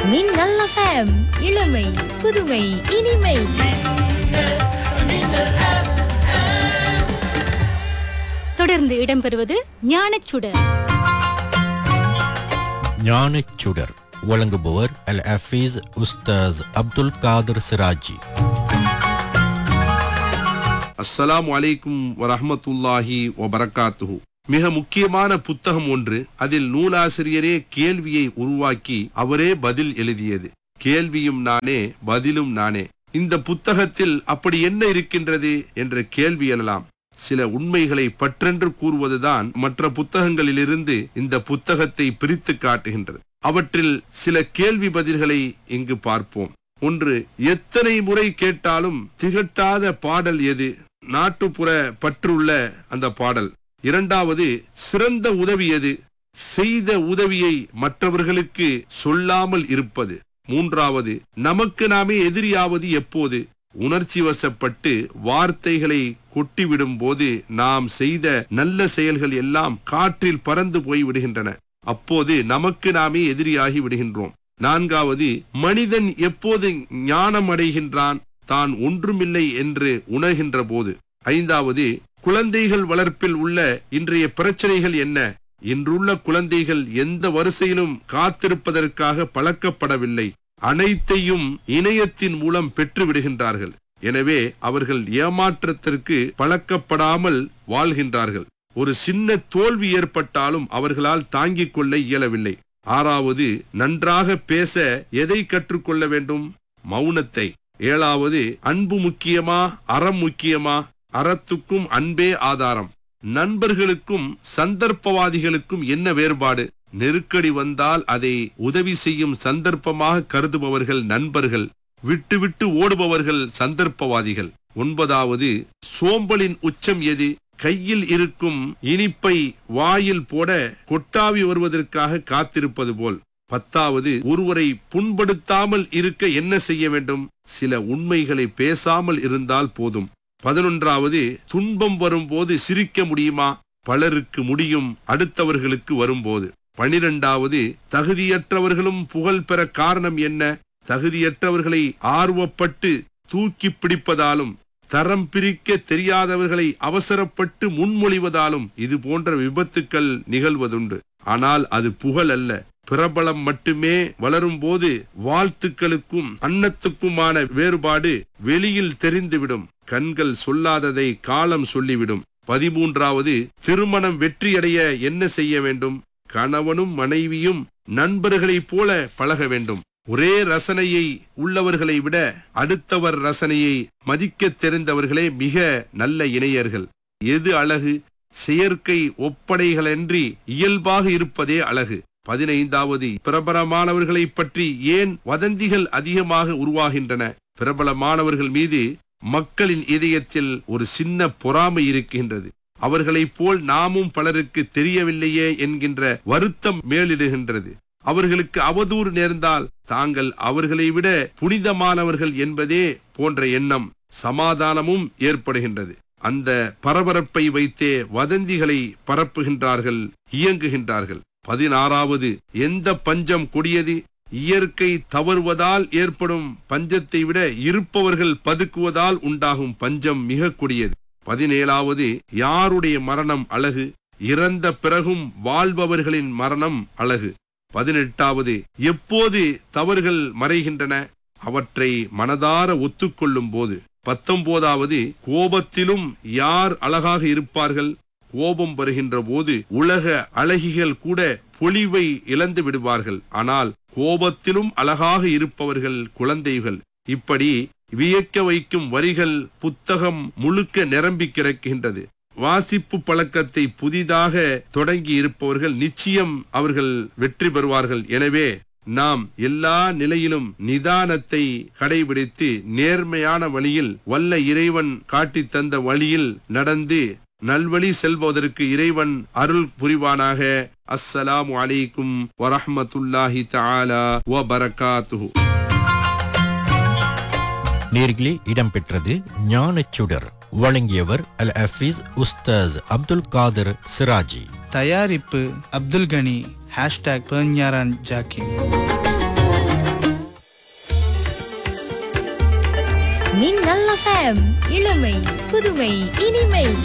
மின்னல் எஃப்எம் இளமை புதுமை இனிமை தொடர்ந்து இடம்பெறுவது ஞானச்சுடர் ஞானச் சுடர் வழங்குபவர் அல் ஹஃபீஸ் உஸ்தாஸ் அப்துல் காதர் சிராஜி அஸ்ஸலாமு அலைக்கும் வரஹ்மத்துல்லாஹி வபரகாத்துஹு மிக முக்கியமான புத்தகம் ஒன்று அதில் நூலாசிரியரே கேள்வியை உருவாக்கி அவரே பதில் எழுதியது கேள்வியும் நானே பதிலும் நானே இந்த புத்தகத்தில் அப்படி என்ன இருக்கின்றது என்ற கேள்வி எழலாம் சில உண்மைகளை பற்றென்று கூறுவதுதான் மற்ற புத்தகங்களிலிருந்து இந்த புத்தகத்தை பிரித்து காட்டுகின்றது அவற்றில் சில கேள்வி பதில்களை இங்கு பார்ப்போம் ஒன்று எத்தனை முறை கேட்டாலும் திகட்டாத பாடல் எது நாட்டுப்புற பற்றுள்ள அந்த பாடல் இரண்டாவது சிறந்த உதவி எது செய்த உதவியை மற்றவர்களுக்கு சொல்லாமல் இருப்பது மூன்றாவது நமக்கு நாமே எதிரியாவது எப்போது உணர்ச்சி வசப்பட்டு வார்த்தைகளை கொட்டிவிடும் போது நாம் செய்த நல்ல செயல்கள் எல்லாம் காற்றில் பறந்து போய் விடுகின்றன அப்போது நமக்கு நாமே எதிரியாகி விடுகின்றோம் நான்காவது மனிதன் எப்போது ஞானம் அடைகின்றான் தான் ஒன்றுமில்லை என்று உணர்கின்ற போது ஐந்தாவது குழந்தைகள் வளர்ப்பில் உள்ள இன்றைய பிரச்சனைகள் என்ன இன்றுள்ள குழந்தைகள் எந்த வரிசையிலும் காத்திருப்பதற்காக பழக்கப்படவில்லை அனைத்தையும் இணையத்தின் மூலம் பெற்று விடுகின்றார்கள் எனவே அவர்கள் ஏமாற்றத்திற்கு பழக்கப்படாமல் வாழ்கின்றார்கள் ஒரு சின்ன தோல்வி ஏற்பட்டாலும் அவர்களால் தாங்கிக் கொள்ள இயலவில்லை ஆறாவது நன்றாக பேச எதை கற்றுக்கொள்ள வேண்டும் மௌனத்தை ஏழாவது அன்பு முக்கியமா அறம் முக்கியமா அறத்துக்கும் அன்பே ஆதாரம் நண்பர்களுக்கும் சந்தர்ப்பவாதிகளுக்கும் என்ன வேறுபாடு நெருக்கடி வந்தால் அதை உதவி செய்யும் சந்தர்ப்பமாக கருதுபவர்கள் நண்பர்கள் விட்டு விட்டு ஓடுபவர்கள் சந்தர்ப்பவாதிகள் ஒன்பதாவது சோம்பலின் உச்சம் எது கையில் இருக்கும் இனிப்பை வாயில் போட கொட்டாவி வருவதற்காக காத்திருப்பது போல் பத்தாவது ஒருவரை புண்படுத்தாமல் இருக்க என்ன செய்ய வேண்டும் சில உண்மைகளை பேசாமல் இருந்தால் போதும் பதினொன்றாவது துன்பம் வரும்போது சிரிக்க முடியுமா பலருக்கு முடியும் அடுத்தவர்களுக்கு வரும்போது பனிரெண்டாவது தகுதியற்றவர்களும் புகழ் பெற காரணம் என்ன தகுதியற்றவர்களை ஆர்வப்பட்டு தூக்கி பிடிப்பதாலும் தரம் பிரிக்க தெரியாதவர்களை அவசரப்பட்டு முன்மொழிவதாலும் இது போன்ற விபத்துக்கள் நிகழ்வதுண்டு ஆனால் அது புகழ் அல்ல பிரபலம் மட்டுமே வளரும் போது வாழ்த்துக்களுக்கும் அன்னத்துக்குமான வேறுபாடு வெளியில் தெரிந்துவிடும் கண்கள் சொல்லாததை காலம் சொல்லிவிடும் பதிமூன்றாவது திருமணம் வெற்றியடைய என்ன செய்ய வேண்டும் கணவனும் மனைவியும் நண்பர்களைப் போல பழக வேண்டும் ஒரே ரசனையை உள்ளவர்களை விட அடுத்தவர் ரசனையை மதிக்க தெரிந்தவர்களே மிக நல்ல இணையர்கள் எது அழகு செயற்கை ஒப்படைகளன்றி இயல்பாக இருப்பதே அழகு பதினைந்தாவது பிரபலமானவர்களை பற்றி ஏன் வதந்திகள் அதிகமாக உருவாகின்றன பிரபலமானவர்கள் மீது மக்களின் இதயத்தில் ஒரு சின்ன பொறாமை இருக்கின்றது அவர்களைப் போல் நாமும் பலருக்கு தெரியவில்லையே என்கின்ற வருத்தம் மேலிடுகின்றது அவர்களுக்கு அவதூறு நேர்ந்தால் தாங்கள் அவர்களை விட புனிதமானவர்கள் என்பதே போன்ற எண்ணம் சமாதானமும் ஏற்படுகின்றது அந்த பரபரப்பை வைத்தே வதந்திகளை பரப்புகின்றார்கள் இயங்குகின்றார்கள் பதினாறாவது எந்த பஞ்சம் கொடியது இயற்கை தவறுவதால் ஏற்படும் பஞ்சத்தை விட இருப்பவர்கள் பதுக்குவதால் உண்டாகும் பஞ்சம் மிக கொடியது பதினேழாவது யாருடைய மரணம் அழகு இறந்த பிறகும் வாழ்பவர்களின் மரணம் அழகு பதினெட்டாவது எப்போது தவறுகள் மறைகின்றன அவற்றை மனதார ஒத்துக்கொள்ளும் போது பத்தொன்பதாவது கோபத்திலும் யார் அழகாக இருப்பார்கள் கோபம் வருகின்ற போது உலக அழகிகள் கூட பொலிவை இழந்து விடுவார்கள் ஆனால் கோபத்திலும் அழகாக இருப்பவர்கள் குழந்தைகள் இப்படி வியக்க வைக்கும் வரிகள் புத்தகம் முழுக்க நிரம்பி கிடக்கின்றது வாசிப்பு பழக்கத்தை புதிதாக தொடங்கி இருப்பவர்கள் நிச்சயம் அவர்கள் வெற்றி பெறுவார்கள் எனவே நாம் எல்லா நிலையிலும் நிதானத்தை கடைபிடித்து நேர்மையான வழியில் வல்ல இறைவன் காட்டித் தந்த வழியில் நடந்து நல்வழி செல்வதற்கு இறைவன் அருள் புரிவானாக அஸ்ஸலாமு அலைக்கும் வரஹ்மத்துல்லாஹி தஆலா வ பரகாத்துஹு நேர்களே இடம்பெற்றது ஞானச் சுடர் வழங்கியவர் அல் ஹஃபீஸ் உஸ்தாஸ் அப்துல் காதர் சிராஜி தயாரிப்பு அப்துல் கனி ஹேஷ்டாக் பெர்ஞாரான் ஜாக்கிம் மின்னல் எஃப்எம் இளமை புதுமை இனிமை